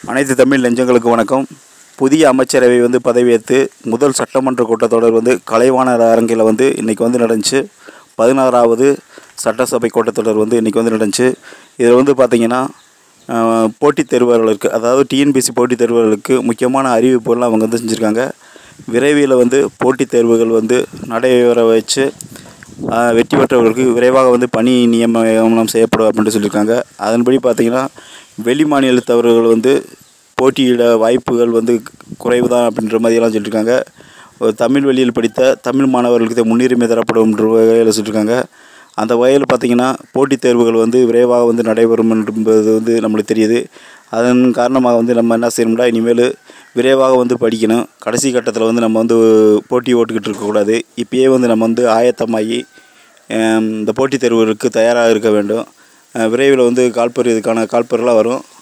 அனைத்து தமிழ் நெஞ்சங்களுக்கு வணக்கம் புதிய அமைச்சரவை வந்து பதவியேற்று முதல் சட்டமன்ற கூட்டத்தொடர் வந்து கலைவாணர் அரங்கில் வந்து இன்றைக்கி வந்து நடந்துச்சு பதினாறாவது சட்டசபை கூட்டத்தொடர் வந்து இன்றைக்கி வந்து நடந்துச்சு இதில் வந்து பார்த்திங்கன்னா அஹ், போட்டித் தேர்வர்களுக்கு அதாவது டிஎன்பிசி போட்டித் தேர்வர்களுக்கு முக்கியமான அறிவிப்புகள்லாம் அவங்க வந்து செஞ்சுருக்காங்க விரைவில் வந்து போட்டித் தேர்வுகள் வந்து நடைபெற வச்சு ஆஹ் வெற்றி பெற்றவர்களுக்கு விரைவாக வந்து பணி நியமனம் செய்யப்படும் அப்படின்ட்டு சொல்லியிருக்காங்க அதன்படி பார்த்தீங்கன்னா வெளி மாநிலத்தவர்கள் வந்து போட்டியிட வாய்ப்புகள் வந்து குறைவு தான் அப்படின்ற மாதிரியெல்லாம் சொல்லியிருக்காங்க ஒரு தமிழ் வழியில் படித்த தமிழ் மாணவர்களுக்கு இது முன்னுரிமை தரப்படும்ன்ற வகையில் சொல்லியிருக்காங்க அந்த வகையில் பார்த்தீங்கன்னா போட்டித் தேர்வுகள் வந்து விரைவாக வந்து நடைபெறும் என்பது வந்து நம்மளுக்கு தெரியுது அதன் காரணமாக வந்து நம்ம என்ன செய்யணும்னா இனிமேல் விரைவாக வந்து படிக்கணும் கடைசி கட்டத்தில் வந்து நம்ம வந்து போட்டி ஓட்டுக்கிட்டு இருக்கக்கூடாது இப்பயே வந்து நம்ம வந்து ஆயத்தமாகி ஹம், இந்த போட்டித் தேர்வுகளுக்கு தயாராக இருக்க வேண்டும் அஹ் விரைவில் வந்து கால்பர் இதுக்கான கால்பர்லாம் வரும்